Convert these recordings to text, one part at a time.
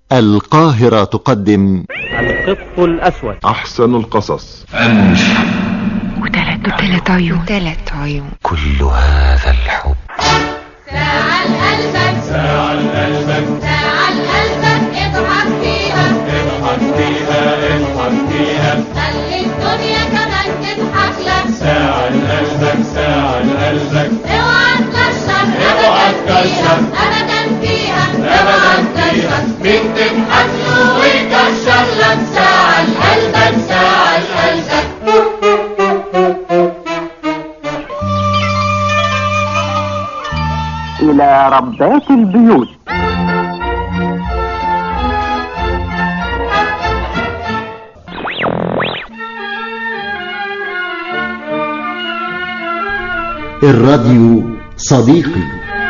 القاهرة تقدم القط الأسود أحسن القصص وثلاث وثلاث عيون ثلاث عيون كل هذا الحب ساعة لقلبك ساعة لقلبك ساعة لقلبك اضحك فيها اضحك فيها اضحك فيها خلي الدنيا كمان تضحك لك ساعة لقلبك ساعة لقلبك اوعى تكشر اوعى تكشر ابدا فيها ابدا فيها مين تضحك له ويكشر لك ساعة لقلبك ساعة لقلبك إلى ربات البيوت الراديو صديقي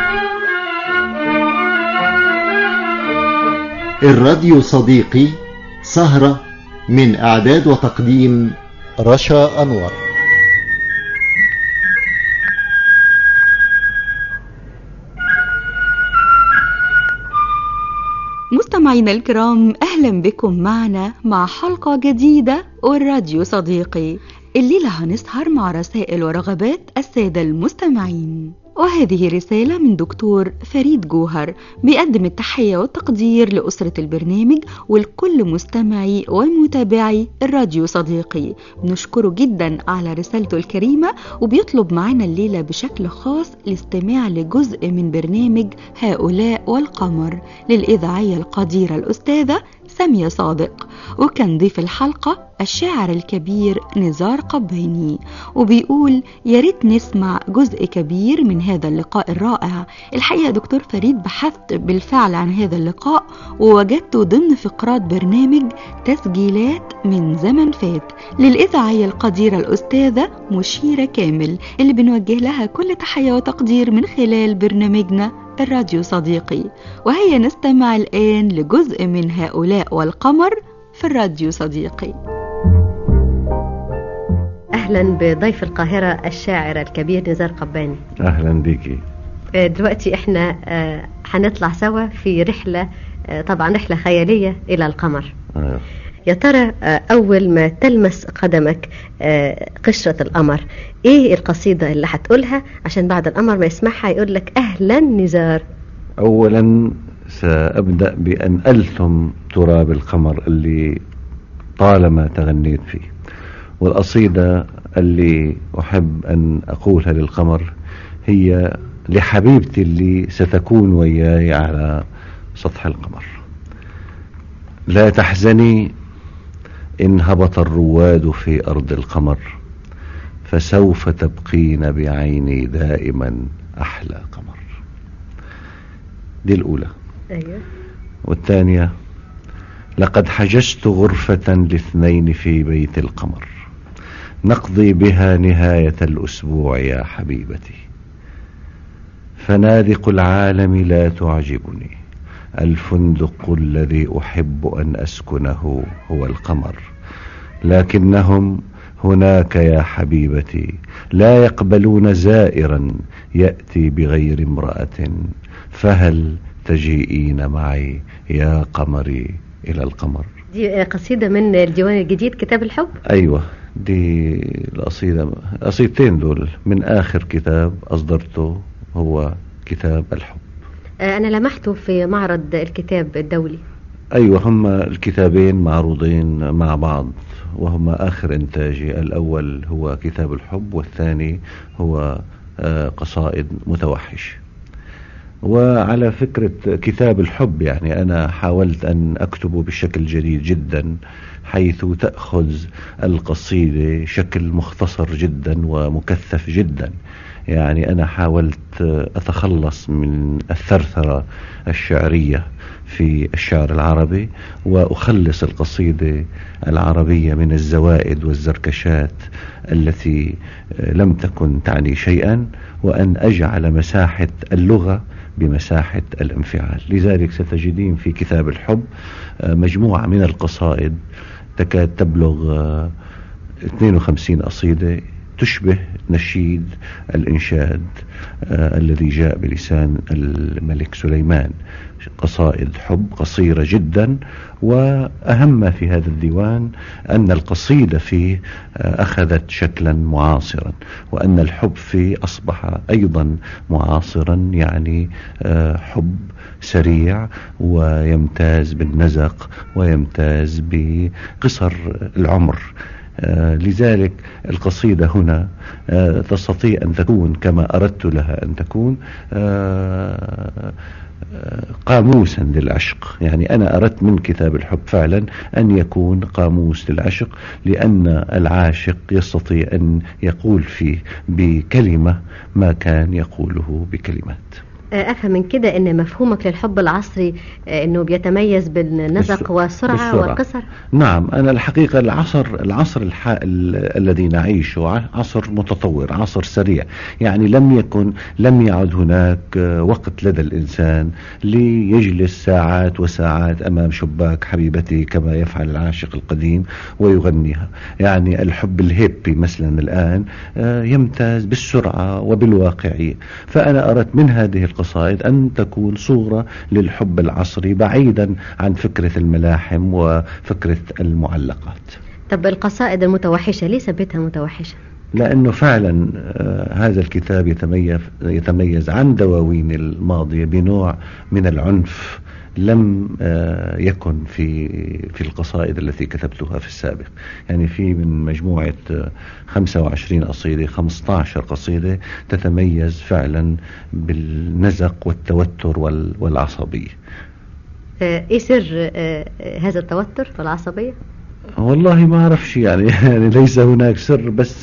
الراديو صديقي سهرة من إعداد وتقديم رشا أنور مستمعينا الكرام أهلا بكم معنا مع حلقة جديدة والراديو صديقي الليلة هنسهر مع رسائل ورغبات السادة المستمعين وهذه رسالة من دكتور فريد جوهر بيقدم التحية والتقدير لأسرة البرنامج ولكل مستمعي ومتابعي الراديو صديقي بنشكره جدا على رسالته الكريمة وبيطلب معنا الليلة بشكل خاص الاستماع لجزء من برنامج هؤلاء والقمر للإذاعية القديرة الأستاذة سامية صادق وكان ضيف الحلقة الشاعر الكبير نزار قباني وبيقول يا ريت نسمع جزء كبير من هذا اللقاء الرائع الحقيقة دكتور فريد بحثت بالفعل عن هذا اللقاء ووجدته ضمن فقرات برنامج تسجيلات من زمن فات للإذاعية القديرة الأستاذة مشيرة كامل اللي بنوجه لها كل تحية وتقدير من خلال برنامجنا الراديو صديقي وهيا نستمع الآن لجزء من هؤلاء والقمر في الراديو صديقي اهلا بضيف القاهره الشاعر الكبير نزار قباني اهلا بيكي آه، دلوقتي احنا آه، هنطلع سوا في رحله آه، طبعا رحله خياليه الى القمر آه. يا ترى آه، اول ما تلمس قدمك آه، قشره القمر ايه القصيده اللي هتقولها عشان بعد القمر ما يسمعها يقول لك اهلا نزار اولا سابدا بان الثم تراب القمر اللي طالما تغنيت فيه والقصيده اللي احب ان اقولها للقمر هي لحبيبتي اللي ستكون وياي على سطح القمر لا تحزني إن هبط الرواد في أرض القمر فسوف تبقين بعيني دائما أحلى قمر دي الأولى ايوه والثانية لقد حجزت غرفة لاثنين في بيت القمر نقضي بها نهاية الأسبوع يا حبيبتي فنادق العالم لا تعجبني الفندق الذي أحب أن أسكنه هو القمر لكنهم هناك يا حبيبتي لا يقبلون زائرا يأتي بغير امرأة فهل تجيئين معي يا قمري إلى القمر دي آه، قصيده من الديوان الجديد كتاب الحب أيوة دي القصيدة قصيدتين دول من آخر كتاب أصدرته هو كتاب الحب آه، انا لمحته في معرض الكتاب الدولي أيوة هما الكتابين معروضين مع بعض وهما آخر إنتاجي الأول هو كتاب الحب والثاني هو آه، قصائد متوحش وعلى فكرة كتاب الحب يعني أنا حاولت أن أكتبه بشكل جديد جدا حيث تأخذ القصيدة شكل مختصر جدا ومكثف جدا يعني أنا حاولت أتخلص من الثرثرة الشعرية في الشعر العربي وأخلص القصيدة العربية من الزوائد والزركشات التي لم تكن تعني شيئا وأن أجعل مساحة اللغة بمساحة الانفعال لذلك ستجدين في كتاب الحب آه، مجموعة من القصائد تكاد تبلغ آه، 52 قصيدة تشبه نشيد الإنشاد آه، الذي جاء بلسان الملك سليمان قصائد حب قصيرة جدا وأهم ما في هذا الديوان أن القصيدة فيه آه، أخذت شكلا معاصرا وأن الحب فيه أصبح أيضا معاصرا يعني آه، حب سريع ويمتاز بالنزق ويمتاز بقصر العمر آه، لذلك القصيدة هنا آه، تستطيع أن تكون كما أردت لها أن تكون آه، قاموسا للعشق يعني أنا أردت من كتاب الحب فعلا أن يكون قاموس للعشق لأن العاشق يستطيع أن يقول فيه بكلمة ما كان يقوله بكلمات افهم من كده ان مفهومك للحب العصري آه، انه بيتميز بالنزق والسرعه بالسرعة. والقصر نعم أنا الحقيقة العصر العصر الح... ال- الذي نعيشه ع- عصر متطور عصر سريع يعني لم يكن لم يعد هناك آه، وقت لدى الإنسان ليجلس ساعات وساعات أمام شباك حبيبته كما يفعل العاشق القديم ويغنيها يعني الحب الهيبي مثلا الآن آه، يمتاز بالسرعة وبالواقعية فأنا أردت من هذه القصائد أن تكون صورة للحب العصري بعيدا عن فكرة الملاحم وفكرة المعلقات طب القصائد المتوحشه ليه سميتها متوحشه لأنه فعلا آه، هذا الكتاب يتميز, يتميز عن دواوين الماضية بنوع من العنف لم آه، يكن في في القصائد التي كتبتها في السابق يعني في من مجموعة آه، 25 قصيدة 15 قصيدة تتميز فعلا بالنزق والتوتر وال- والعصبية آه، ايه سر آه، آه، هذا التوتر والعصبيه والله ما أعرفش يعني, يعني ليس هناك سر بس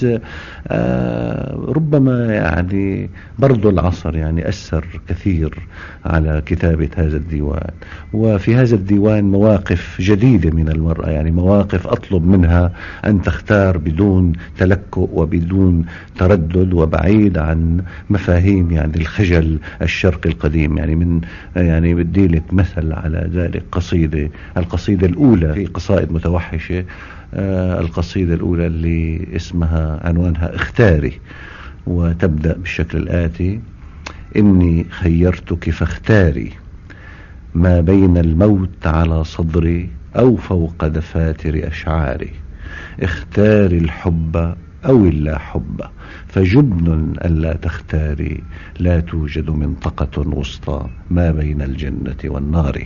آه ربما يعني برضو العصر يعني أثر كثير على كتابة هذا الديوان وفي هذا الديوان مواقف جديدة من المرأة يعني مواقف أطلب منها أن تختار بدون تلكؤ وبدون تردد وبعيد عن مفاهيم يعني الخجل الشرقي القديم يعني من يعني بدي لك مثل على ذلك قصيدة القصيدة الأولى في قصائد متوحشة آه القصيدة الأولى اللي اسمها عنوانها اختاري وتبدأ بالشكل الآتي إني خيرتك فاختاري ما بين الموت على صدري أو فوق دفاتر أشعاري اختاري الحب أو اللا حب فجبن ألا تختاري لا توجد منطقة وسطى ما بين الجنة والنار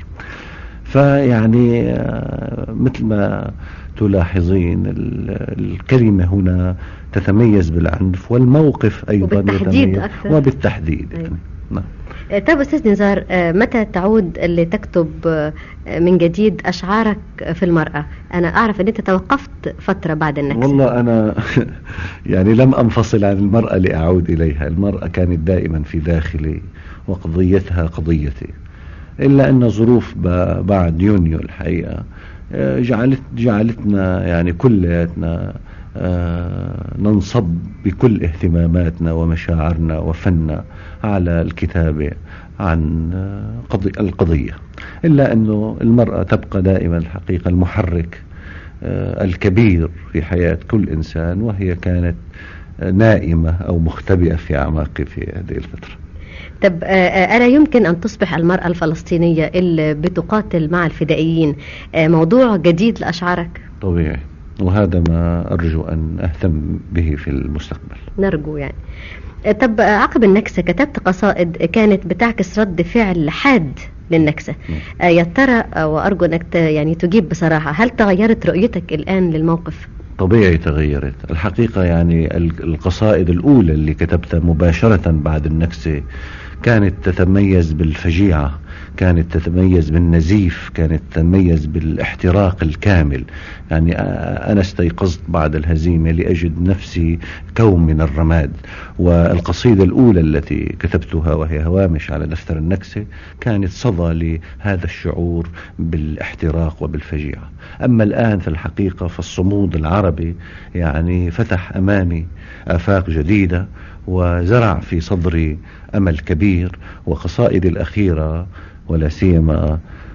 فيعني آه، مثل ما تلاحظين ال- الكلمة هنا تتميز بالعنف والموقف أيضا وبالتحديد يتميز أكثر. وبالتحديد أيوة. يعني. نعم. آه، طب استاذ نزار آه، متى تعود لتكتب آه، من جديد اشعارك في المراه انا اعرف ان انت توقفت فتره بعد النكسه والله أنا يعني لم أنفصل عن المرأة لأعود إليها المرأة كانت دائما في داخلي وقضيتها قضيتي إلا أن ظروف ب- بعد يونيو الحقيقة آه، جعلت جعلتنا يعني كلياتنا آه، ننصب بكل اهتماماتنا ومشاعرنا وفننا على الكتابة عن آه، قضي القضية إلا أنه المرأة تبقى دائما الحقيقة المحرك آه، الكبير في حياة كل إنسان وهي كانت آه، نائمة أو مختبئة في أعماقي في هذه الفترة طب آه، آه، ألا يمكن أن تصبح المرأة الفلسطينية اللي بتقاتل مع الفدائيين آه، موضوع جديد لأشعارك طبيعي وهذا ما أرجو أن أهتم به في المستقبل نرجو يعني آه، طب آه، عقب النكسة كتبت قصائد كانت بتعكس رد فعل حاد للنكسة آه، يا ترى آه، وأرجو أنك ت- يعني تجيب بصراحة هل تغيرت رؤيتك الآن للموقف؟ طبيعي تغيرت الحقيقة يعني ال- القصائد الأولى اللي كتبتها مباشرة بعد النكسة كانت تتميز بالفجيعة كانت تتميز بالنزيف كانت تتميز بالاحتراق الكامل يعني آه، أنا استيقظت بعد الهزيمة لأجد نفسي كوم من الرماد والقصيدة الأولى التي كتبتها وهي هوامش على دفتر النكسة كانت صدى لهذا الشعور بالاحتراق وبالفجيعة أما الآن في الحقيقة فالصمود العربي يعني فتح أمامي آفاق جديدة وزرع في صدري أمل كبير وقصائدي الأخيرة ولا سيما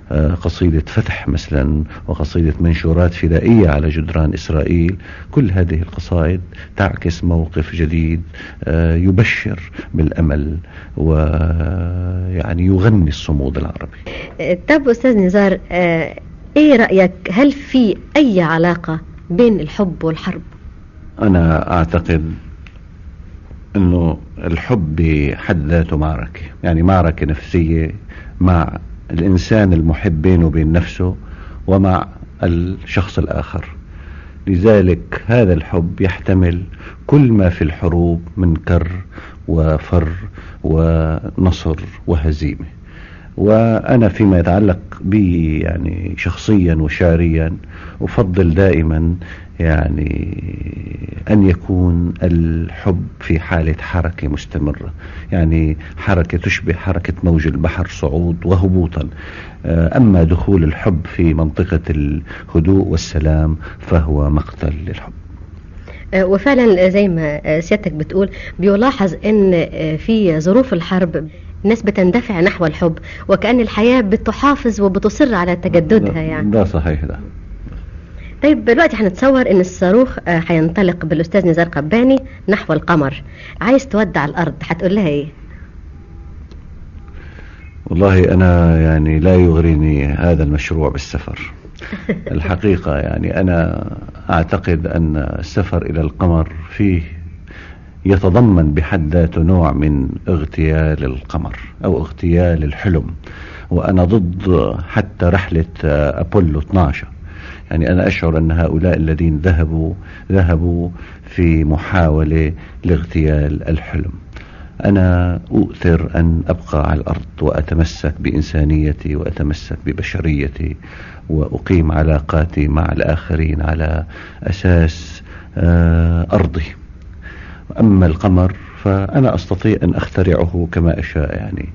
آه، قصيدة فتح مثلا وقصيدة منشورات فدائية على جدران إسرائيل كل هذه القصائد تعكس موقف جديد آه، يبشر بالأمل ويعني يغني الصمود العربي آه، طب أستاذ نزار آه، إيه رأيك هل في أي علاقة بين الحب والحرب أنا أعتقد أنه الحب بحد ذاته معركة يعني معركة نفسية مع الإنسان المحب بينه وبين نفسه ومع الشخص الآخر لذلك هذا الحب يحتمل كل ما في الحروب من كر وفر ونصر وهزيمة وأنا فيما يتعلق بي يعني شخصيا وشعريا أفضل دائما يعني أن يكون الحب في حالة حركة مستمرة يعني حركة تشبه حركة موج البحر صعود وهبوطا آه، أما دخول الحب في منطقة الهدوء والسلام فهو مقتل للحب آه، وفعلا زي ما آه، سيادتك بتقول بيلاحظ ان آه، في ظروف الحرب الناس بتندفع نحو الحب وكأن الحياة بتحافظ وبتصر على تجددها يعني ده صحيح ده طيب دلوقتي هنتصور ان الصاروخ آه، هينطلق بالاستاذ نزار قباني نحو القمر عايز تودع الارض هتقول لها ايه والله أنا يعني لا يغريني هذا المشروع بالسفر الحقيقة يعني أنا أعتقد أن السفر إلى القمر فيه يتضمن بحد ذاته نوع من اغتيال القمر أو اغتيال الحلم وأنا ضد حتى رحلة آه، أبولو 12 يعني أنا أشعر أن هؤلاء الذين ذهبوا ذهبوا في محاولة لاغتيال الحلم أنا أؤثر أن أبقى على الأرض وأتمسك بإنسانيتي وأتمسك ببشريتي وأقيم علاقاتي مع الآخرين على أساس آه، أرضي أما القمر فأنا أستطيع أن أخترعه كما أشاء يعني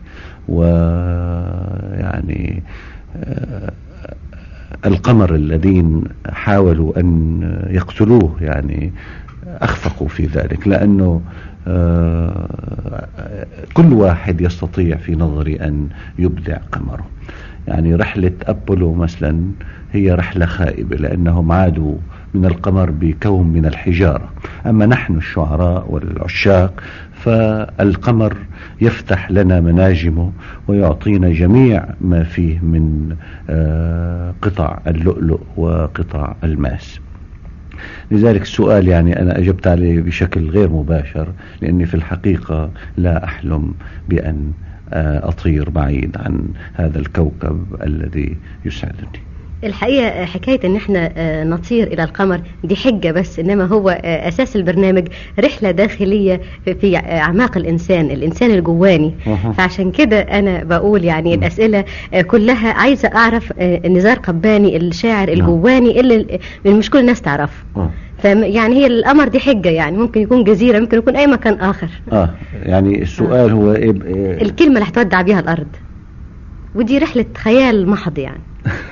ويعني آه، القمر الذين حاولوا أن يقتلوه يعني أخفقوا في ذلك لأنه آه، كل واحد يستطيع في نظري أن يبدع قمره يعني رحلة أبولو مثلا هي رحلة خائبة لأنهم عادوا من القمر بكوم من الحجارة أما نحن الشعراء والعشاق فالقمر يفتح لنا مناجمه ويعطينا جميع ما فيه من آه، قطع اللؤلؤ وقطع الماس لذلك السؤال يعني أنا أجبت عليه بشكل غير مباشر لأني في الحقيقة لا أحلم بأن آه، أطير بعيد عن هذا الكوكب الذي يسعدني الحقيقة حكاية ان احنا آه، نطير الى القمر دي حجة بس انما هو آه، اساس البرنامج رحلة داخلية في- في اعماق الانسان الانسان الجواني أها. فعشان كده انا بقول يعني الاسئلة آه، كلها عايزة اعرف آه، نزار قباني الشاعر الجواني اللي اللي مش كل الناس تعرفه آه. فم- يعني هي القمر دي حجة يعني ممكن يكون جزيرة ممكن يكون اي مكان اخر آه يعني السؤال هو إيه ب- إيه الكلمة اللي هتودع بيها الارض ودي رحلة خيال محض يعني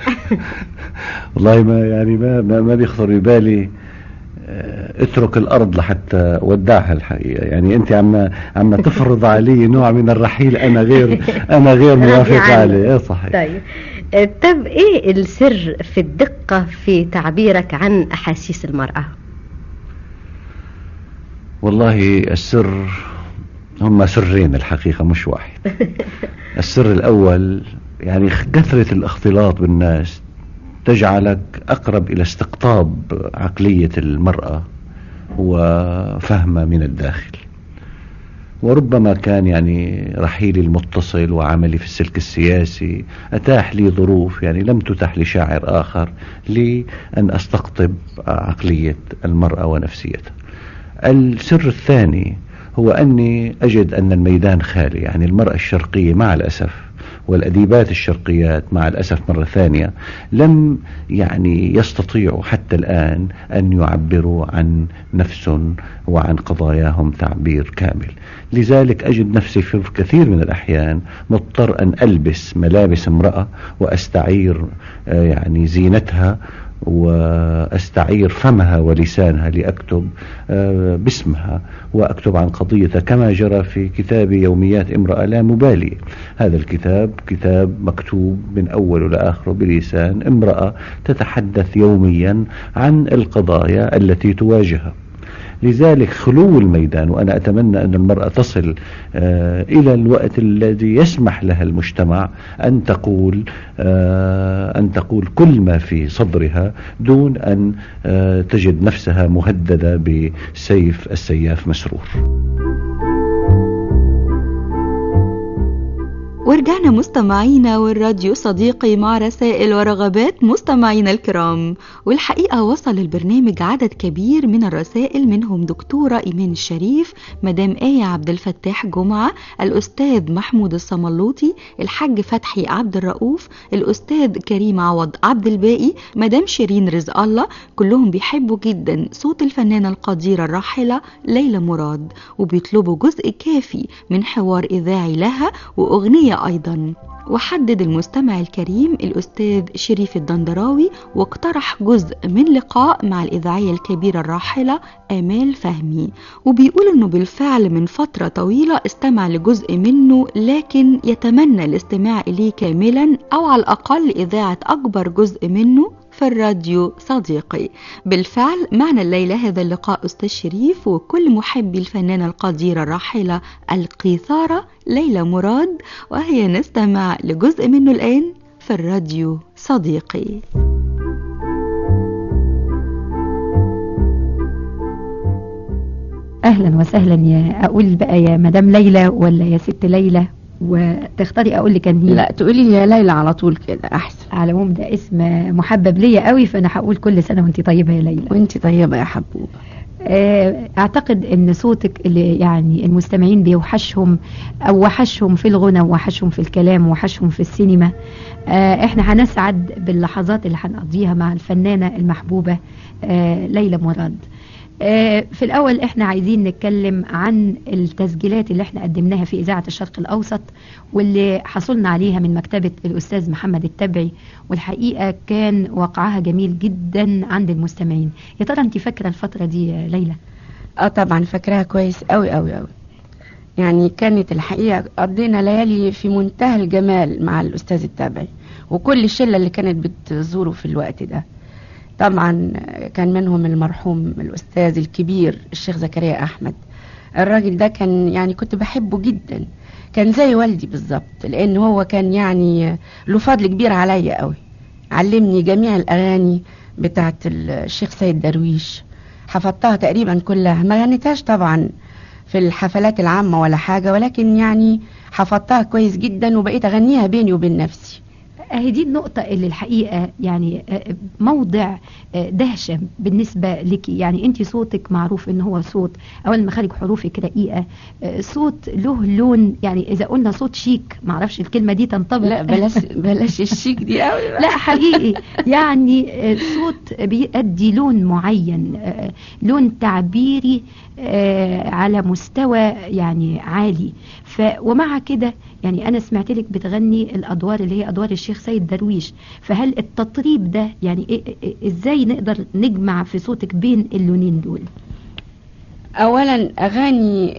والله ما يعني ما ما, ما بيخطر ببالي آه، اترك الارض لحتى ودعها الحقيقه يعني انت عم عم تفرض علي نوع من الرحيل انا غير انا غير راضي موافق عنه. عليه إيه صحيح طيب آه، طب ايه السر في الدقة في تعبيرك عن احاسيس المرأة والله السر هم سرين الحقيقة مش واحد السر الأول يعني كثرة الاختلاط بالناس تجعلك أقرب إلى استقطاب عقلية المرأة وفهمها من الداخل وربما كان يعني رحيلي المتصل وعملي في السلك السياسي أتاح لي ظروف يعني لم تتح لشاعر آخر لأن أستقطب عقلية المرأة ونفسيتها السر الثاني هو أني أجد أن الميدان خالي يعني المرأة الشرقية مع الأسف والأديبات الشرقيات مع الأسف مرة ثانية لم يعني يستطيعوا حتى الآن أن يعبروا عن نفس وعن قضاياهم تعبير كامل لذلك أجد نفسي في كثير من الأحيان مضطر أن ألبس ملابس امرأة وأستعير آه، يعني زينتها واستعير فمها ولسانها لاكتب آه، باسمها واكتب عن قضيتها كما جرى في كتاب يوميات امراه لا مبالي هذا الكتاب كتاب مكتوب من اوله لاخره بلسان امراه تتحدث يوميا عن القضايا التي تواجهها لذلك خلو الميدان وأنا أتمنى أن المرأة تصل آه إلى الوقت الذي يسمح لها المجتمع أن تقول آه أن تقول كل ما في صدرها دون أن آه تجد نفسها مهددة بسيف السياف مسرور ورجعنا مستمعينا والراديو صديقي مع رسائل ورغبات مستمعينا الكرام والحقيقة وصل البرنامج عدد كبير من الرسائل منهم دكتورة إيمان الشريف مدام آية عبد الفتاح جمعة الأستاذ محمود الصملوطي الحاج فتحي عبد الرؤوف الأستاذ كريم عوض عبد الباقي مدام شيرين رزق الله كلهم بيحبوا جدا صوت الفنانة القديرة الراحلة ليلى مراد وبيطلبوا جزء كافي من حوار إذاعي لها وأغنية أيضا وحدد المستمع الكريم الأستاذ شريف الدندراوي واقترح جزء من لقاء مع الإذاعية الكبيرة الراحلة آمال فهمي وبيقول أنه بالفعل من فترة طويلة استمع لجزء منه لكن يتمنى الاستماع إليه كاملا أو على الأقل إذاعة أكبر جزء منه في الراديو صديقي بالفعل معنا الليلة هذا اللقاء أستاذ شريف وكل محبي الفنانة القديرة الراحلة القيثارة ليلى مراد وهي نستمع لجزء منه الآن في الراديو صديقي اهلا وسهلا يا اقول بقى يا مدام ليلى ولا يا ست ليلى وتختاري اقول لك مين لا تقولي يا ليلى على طول كده احسن على العموم ده اسم محبب ليا قوي فانا هقول كل سنه وانت طيبه يا ليلى وانت طيبه يا حبوبه اعتقد ان صوتك اللي يعني المستمعين بيوحشهم او وحشهم في الغنى ووحشهم في الكلام ووحشهم في السينما احنا هنسعد باللحظات اللي هنقضيها مع الفنانه المحبوبه ليلى مراد في الأول إحنا عايزين نتكلم عن التسجيلات اللي إحنا قدمناها في إذاعة الشرق الأوسط واللي حصلنا عليها من مكتبة الأستاذ محمد التبعي والحقيقة كان وقعها جميل جدا عند المستمعين يا ترى أنت فاكرة الفترة دي يا ليلى؟ اه طبعا فاكراها كويس قوي قوي قوي يعني كانت الحقيقة قضينا ليالي في منتهى الجمال مع الأستاذ التبعي وكل الشلة اللي كانت بتزوره في الوقت ده طبعا كان منهم المرحوم الأستاذ الكبير الشيخ زكريا أحمد الراجل ده كان يعني كنت بحبه جدا كان زي والدي بالظبط لأن هو كان يعني له فضل كبير عليا قوي علمني جميع الأغاني بتاعت الشيخ سيد درويش حفظتها تقريبا كلها ما غنيتهاش طبعا في الحفلات العامة ولا حاجة ولكن يعني حفظتها كويس جدا وبقيت أغنيها بيني وبين نفسي اهي دي النقطة اللي الحقيقة يعني موضع دهشة بالنسبة لك يعني انت صوتك معروف ان هو صوت اول مخارج حروفك رقيقة صوت له لون يعني اذا قلنا صوت شيك معرفش الكلمة دي تنطبق لا بلاش بلاش الشيك دي قوي لا حقيقي يعني صوت بيأدي لون معين لون تعبيري على مستوى يعني عالي ف ومع كده يعني انا سمعت لك بتغني الادوار اللي هي ادوار الشيخ سيد درويش فهل التطريب ده يعني إيه إيه ازاي نقدر نجمع في صوتك بين اللونين دول اولا اغاني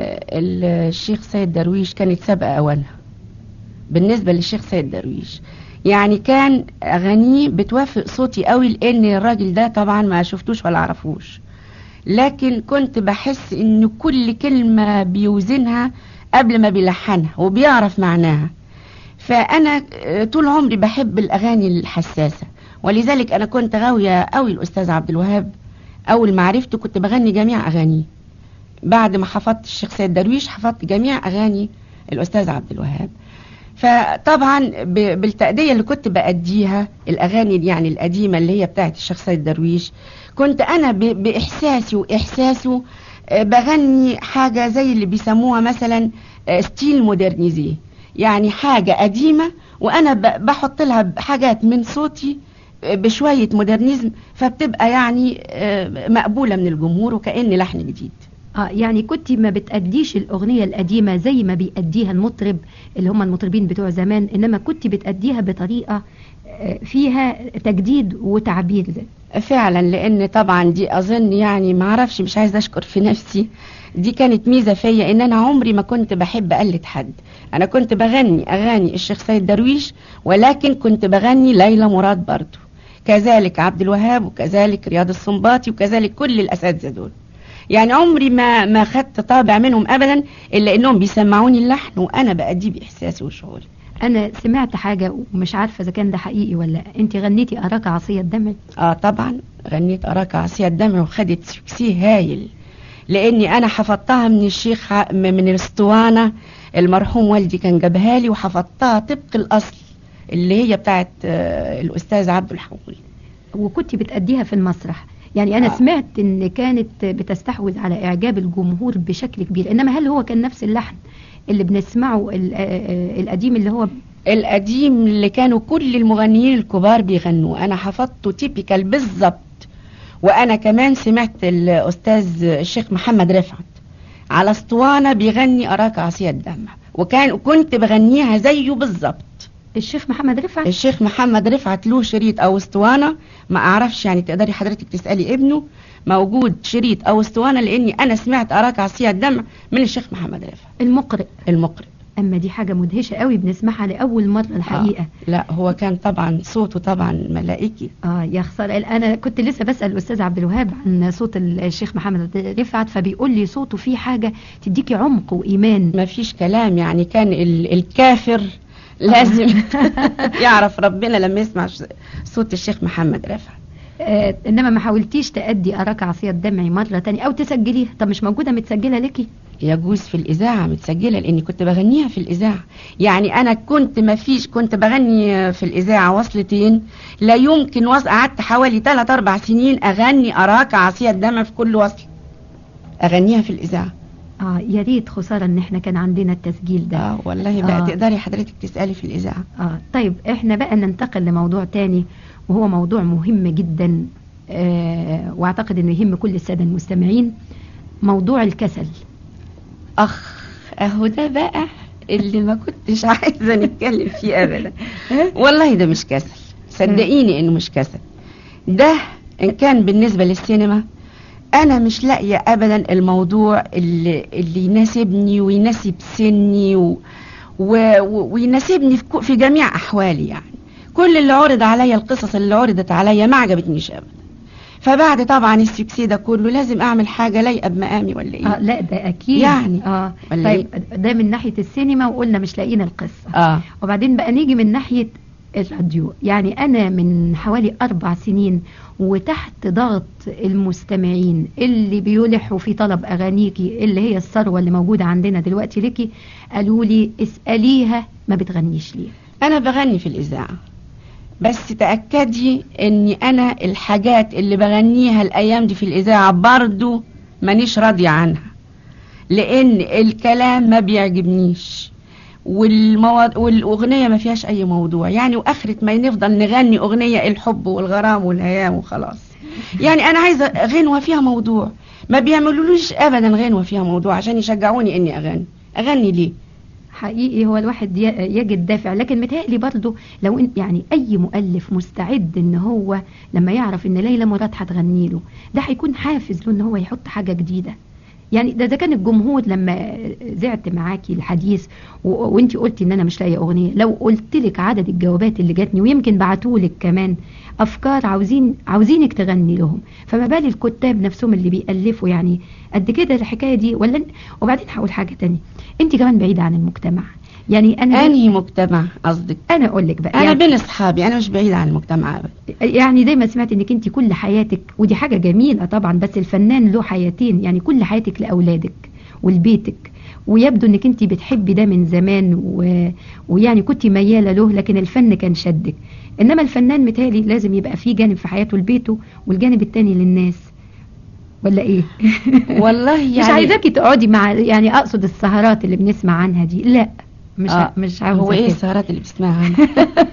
الشيخ سيد درويش كانت سابقه اوانها بالنسبه للشيخ سيد درويش يعني كان اغانيه بتوافق صوتي قوي لان الراجل ده طبعا ما شفتوش ولا عرفوش لكن كنت بحس ان كل كلمه بيوزنها قبل ما بيلحنها وبيعرف معناها فأنا طول عمري بحب الأغاني الحساسة ولذلك أنا كنت غاوية قوي الأستاذ عبد الوهاب أول ما عرفته كنت بغني جميع أغانيه بعد ما حفظت الشيخ سيد درويش حفظت جميع أغاني الأستاذ عبد الوهاب فطبعا بالتأدية اللي كنت بأديها الأغاني يعني القديمة اللي هي بتاعت الشيخ سيد درويش كنت أنا بإحساسي وإحساسه بغني حاجة زي اللي بيسموها مثلا ستيل مودرنيزيه يعني حاجة قديمة وأنا بحط لها حاجات من صوتي بشوية مودرنيزم فبتبقى يعني مقبولة من الجمهور وكأن لحن جديد اه يعني كنت ما بتأديش الأغنية القديمة زي ما بيأديها المطرب اللي هم المطربين بتوع زمان إنما كنت بتأديها بطريقة آه، فيها تجديد وتعبير فعلا لان طبعا دي اظن يعني ما اعرفش مش عايزه اشكر في نفسي دي كانت ميزه فيا ان انا عمري ما كنت بحب اقلد حد انا كنت بغني اغاني الشيخ سيد درويش ولكن كنت بغني ليلى مراد برضو كذلك عبد الوهاب وكذلك رياض السنباطي وكذلك كل الاساتذه دول يعني عمري ما ما خدت طابع منهم ابدا الا انهم بيسمعوني اللحن وانا باديه باحساسي وشعوري انا سمعت حاجة ومش عارفة اذا كان ده حقيقي ولا انت غنيتي اراك عصية الدمع اه طبعا غنيت اراك عصية الدمع وخدت سكسي هايل لاني انا حفظتها من الشيخ ع- م- من الاسطوانة المرحوم والدي كان جابها لي وحفظتها طبق الاصل اللي هي بتاعت آه، الاستاذ عبد الحول وكنت بتأديها في المسرح يعني انا آه. سمعت ان كانت بتستحوذ على اعجاب الجمهور بشكل كبير انما هل هو كان نفس اللحن اللي بنسمعه ال- آه، آه، القديم اللي هو القديم اللي كانوا كل المغنيين الكبار بيغنوا انا حفظته تيبيكال بالظبط وانا كمان سمعت الاستاذ الشيخ محمد رفعت على اسطوانه بيغني اراك عصيه الدمع وكان كنت بغنيها زيه بالظبط الشيخ محمد رفعت الشيخ محمد رفعت له شريط او اسطوانه ما اعرفش يعني تقدري حضرتك تسالي ابنه موجود شريط او اسطوانه لاني انا سمعت اراك عصيه الدمع من الشيخ محمد رفعت المقرئ المقرئ اما دي حاجة مدهشة قوي بنسمعها لأول مرة الحقيقة آه. لا هو كان طبعا صوته طبعا ملائكي اه يا خسارة انا كنت لسه بسأل الاستاذ عبد الوهاب عن صوت الشيخ محمد رفعت فبيقول لي صوته فيه حاجة تديكي عمق وإيمان ما فيش كلام يعني كان ال- الكافر لازم يعرف ربنا لما يسمع ش- صوت الشيخ محمد رفعت آه انما ما حاولتيش تأدي اراك عصية دمعي مرة تانية او تسجليها طب مش موجودة متسجلة لكي يجوز في الإذاعة متسجلة لأني كنت بغنيها في الإذاعة يعني أنا كنت ما فيش كنت بغني في الإذاعة وصلتين لا يمكن وصل قعدت حوالي 3 أربع سنين أغني أراك عصية الدمع في كل وصل أغنيها في الإذاعة اه يا ريت خسارة ان احنا كان عندنا التسجيل ده آه والله بقى آه. تقدري حضرتك تسألي في الإذاعة اه طيب احنا بقى ننتقل لموضوع تاني وهو موضوع مهم جدا آه واعتقد انه يهم كل السادة المستمعين موضوع الكسل أخ أهو ده بقى اللي ما كنتش عايزة نتكلم فيه أبدا والله ده مش كسل صدقيني إنه مش كسل ده إن كان بالنسبة للسينما أنا مش لاقية أبدا الموضوع اللي, اللي يناسبني ويناسب سني و و و ويناسبني في, كو- في جميع أحوالي يعني كل اللي عرض عليا القصص اللي عرضت عليا ما عجبتنيش أبدا فبعد طبعا السكسي ده كله لازم أعمل حاجة لايقة بمقامي ولا إيه اه لا ده اكيد يعني. اه ولا طيب ده من ناحية السينما وقلنا مش لاقيين القصة آه وبعدين بقى نيجي من ناحية الراديو يعني أنا من حوالي أربع سنين وتحت ضغط المستمعين اللي بيلحوا في طلب أغانيكي اللي هي الثروة اللي موجودة عندنا دلوقتي ليكي قالوا لي اسأليها ما بتغنيش ليه انا بغني في الاذاعه بس تاكدي اني انا الحاجات اللي بغنيها الايام دي في الاذاعه برضو مانيش راضيه عنها لان الكلام ما بيعجبنيش والمواد والاغنيه ما فيهاش اي موضوع يعني واخره ما نفضل نغني اغنيه الحب والغرام والهيام وخلاص يعني انا عايزه غنوه فيها موضوع ما بيعملولوش ابدا غنوه فيها موضوع عشان يشجعوني اني اغني اغني ليه حقيقي هو الواحد ي- يجد دافع لكن متهيألي برضه لو إن يعني أي مؤلف مستعد إن هو لما يعرف إن ليلى مراد هتغني له ده هيكون حافز له إن هو يحط حاجة جديدة يعني ده إذا كان الجمهور لما زعت معاكي الحديث و- وانتي قلتي ان انا مش لاقيه اغنيه لو قلت لك عدد الجوابات اللي جاتني ويمكن بعتولك كمان افكار عاوزين عاوزينك تغني لهم فما بالي الكتاب نفسهم اللي بيالفوا يعني قد كده الحكايه دي ولا وبعدين هقول حاجه تانية انت كمان بعيده عن المجتمع يعني انا انهي مجتمع قصدك انا اقول لك بقى انا يعني بين اصحابي انا مش بعيد عن المجتمع ابدا يعني دايما سمعت انك انت كل حياتك ودي حاجة جميلة طبعا بس الفنان له حياتين يعني كل حياتك لأولادك ولبيتك ويبدو انك انت بتحبي ده من زمان و... ويعني كنت ميالة له لكن الفن كان شدك انما الفنان متهيألي لازم يبقى فيه جانب في حياته لبيته والجانب التاني للناس ولا ايه والله يعني مش عايزاكي تقعدي مع يعني اقصد السهرات اللي بنسمع عنها دي لا مش آه. مش عاوزة هو ايه كده. السهرات اللي بتسمعها عنها؟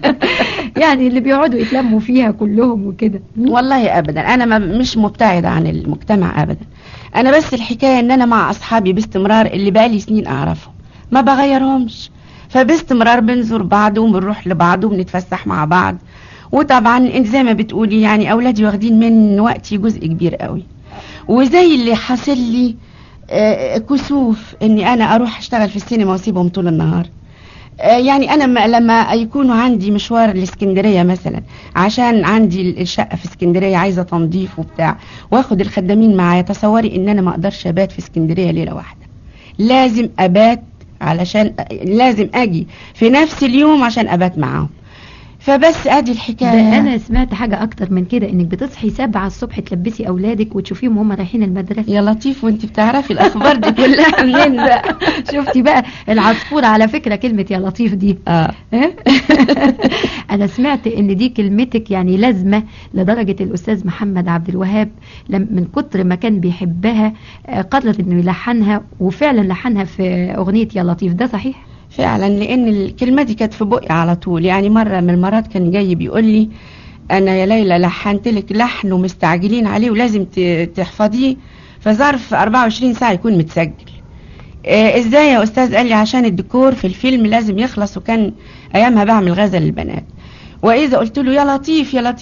يعني اللي بيقعدوا يتلموا فيها كلهم وكده والله ابدا انا ما مش مبتعده عن المجتمع ابدا انا بس الحكايه ان انا مع اصحابي باستمرار اللي بقالي سنين اعرفهم ما بغيرهمش فباستمرار بنزور بعض وبنروح لبعض وبنتفسح مع بعض وطبعا انت زي ما بتقولي يعني اولادي واخدين من وقتي جزء كبير قوي وزي اللي حاصل لي آه، كسوف اني انا اروح اشتغل في السينما واسيبهم طول النهار آه، يعني انا م- لما يكونوا عندي مشوار لاسكندريه مثلا عشان عندي الشقه في اسكندريه عايزه تنظيف وبتاع واخد الخدامين معايا تصوري ان انا ما اقدرش ابات في اسكندريه ليله واحده لازم ابات علشان لازم اجي في نفس اليوم عشان ابات معاهم فبس ادي الحكايه ده انا سمعت حاجة اكتر من كده انك بتصحي سبعة الصبح تلبسي اولادك وتشوفيهم وهم رايحين المدرسة يا لطيف وانت بتعرفي الاخبار دي كلها منين بقى شفتي بقى العصفورة على فكرة كلمة يا لطيف دي اه انا سمعت ان دي كلمتك يعني لازمة لدرجة الاستاذ محمد عبد الوهاب لم- من كتر ما كان بيحبها آه، قرر انه يلحنها وفعلا لحنها في اغنية يا لطيف ده صحيح فعلا لان الكلمه دي كانت في بقي على طول يعني مره من المرات كان جاي بيقول لي انا يا ليلى لحنت لك لحن ومستعجلين عليه ولازم ت- تحفظيه في ظرف 24 ساعه يكون متسجل آه ازاي يا استاذ قال لي عشان الديكور في الفيلم لازم يخلص وكان ايامها بعمل غزل للبنات واذا قلت له يا لطيف يا لطيف